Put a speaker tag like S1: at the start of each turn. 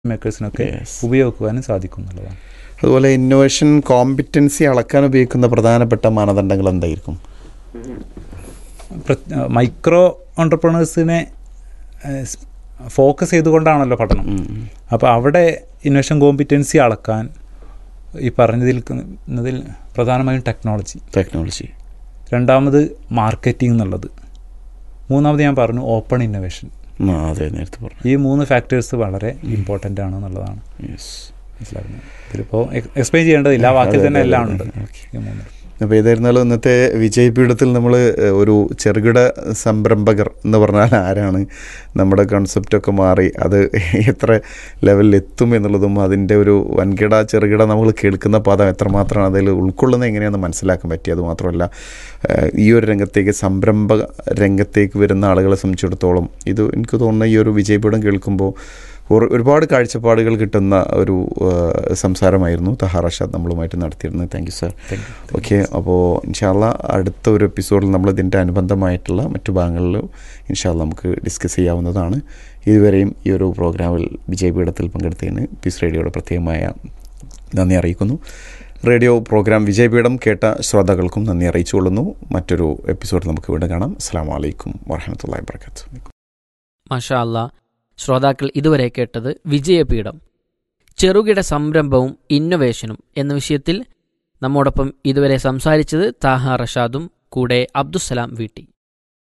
S1: മേക്കേഴ്സിനൊക്കെ
S2: Yes.
S1: ഉപയോഗിക്കുവാനും സാധിക്കും എന്നുള്ളതാണ്
S2: അതുപോലെ ഇന്നോവേഷൻ കോമ്പിറ്റൻസി അളക്കാൻ ഉപയോഗിക്കുന്ന പ്രധാനപ്പെട്ട മാനദണ്ഡങ്ങൾ എന്തായിരിക്കും
S1: പ്ര- മൈക്രോ ഓണ്ടർപ്രണേഴ്സിനെ ഫോക്കസ് ചെയ്തുകൊണ്ടാണല്ലോ പഠനം
S2: ഉം.
S1: അപ്പോൾ അവിടെ ഇന്നോവേഷൻ കോമ്പിറ്റൻസി അളക്കാൻ ഈ പറഞ്ഞതിൽ ക്കുന്നതിൽ പ്രധാനമായും ടെക്നോളജി
S2: ടെക്നോളജി
S1: രണ്ടാമത് മാർക്കറ്റിംഗ് എന്നുള്ളത് മൂന്നാമത് ഞാൻ പറഞ്ഞു ഓപ്പൺ ഇന്നോവേഷൻ
S2: ആ അതെ നേരത്തെ പറഞ്ഞു
S1: ഈ മൂന്ന് ഫാക്ടേഴ്സ് വളരെ ഇമ്പോർട്ടൻ്റ് ആണ് എന്നുള്ളതാണ്
S2: യെസ്
S1: മനസ്സിലാക്കുന്നത് ഇതിലിപ്പോൾ എക്സ്പ്ലെയിൻ ചെയ്യേണ്ടതില്ല ആ വാക്കിൽ
S2: അതെ,
S1: തന്നെ
S2: അതെ,
S1: എല്ലാം
S2: അതെ.
S1: ഉണ്ട്
S2: ഓക്കെ.
S1: ഈ മൂന്ന്
S2: അപ്പോൾ ഏതായിരുന്നാലും ഇന്നത്തെ വിജയപീഠത്തിൽ നമ്മൾ ഒരു ചെറുകിട സംരംഭകർ എന്ന് പറഞ്ഞാൽ ആരാണ് നമ്മുടെ കൺസെപ്റ്റൊക്കെ മാറി അത് എത്ര ലെവലിൽ എത്തും എന്നുള്ളതും അതിൻ്റെ ഒരു വൻകിട ചെറുകിട നമ്മൾ കേൾക്കുന്ന പദം എത്രമാത്രമാണ് അതിൽ ഉൾക്കൊള്ളുന്നത് എങ്ങനെയാണെന്ന് മനസ്സിലാക്കാൻ പറ്റി അതുമാത്രമല്ല ഏഹ്, ഈ ഒരു രംഗത്തേക്ക് സംരംഭ രംഗത്തേക്ക് വരുന്ന ആളുകളെ സംബന്ധിച്ചിടത്തോളം ഇത് എനിക്ക് തോന്നുന്ന ഈ ഒരു വിജയപീഠം കേൾക്കുമ്പോൾ ഒരു- ഒരുപാട് കാഴ്ചപ്പാടുകൾ കിട്ടുന്ന ഒരു ഏഹ്, സംസാരമായിരുന്നു തഹാർ റഷാദ് നമ്മളുമായിട്ട് നടത്തിയിരുന്നത് thank you sir
S1: Thank you.
S2: Okay അപ്പോൾ ഇൻഷാല്ല അടുത്ത ഒരു എപ്പിസോഡിൽ നമ്മൾ ഇതിൻ്റെ അനുബന്ധമായിട്ടുള്ള മറ്റു ഭാഗങ്ങളിൽ ഇൻഷാല്ല നമുക്ക് ഡിസ്കസ് ചെയ്യാവുന്നതാണ് ഇതുവരെയും ഈ ഒരു പ്രോഗ്രാമിൽ വിജയപീഠത്തിൽ പങ്കെടുത്തതിന് പീസ് റേഡിയോയുടെ പ്രത്യേകമായ നന്ദി അറിയിക്കുന്നു റേഡിയോ പ്രോഗ്രാം വിജയപീഠം കേട്ട ശ്രോതാക്കൾക്കും നന്ദി അറിയിച്ചുകൊള്ളുന്നു മറ്റൊരു എപ്പിസോഡ് നമുക്ക് വീണ്ടും കാണാം അസ്സാം വലൈക്കും വാഹമത്തല്ലാ വർക്കാത്തു
S3: മാഷാ അല്ലാ ശ്രോതാക്കൾ ഇതുവരെ കേട്ടത് വിജയപീഠം ചെറുകിട സംരംഭവും ഇന്നൊവേഷനും എന്ന വിഷയത്തിൽ നമ്മോടൊപ്പം ഇതുവരെ സംസാരിച്ചത് താഹ റഷാദും കൂടെ അബ്ദുസലാം വീട്ടി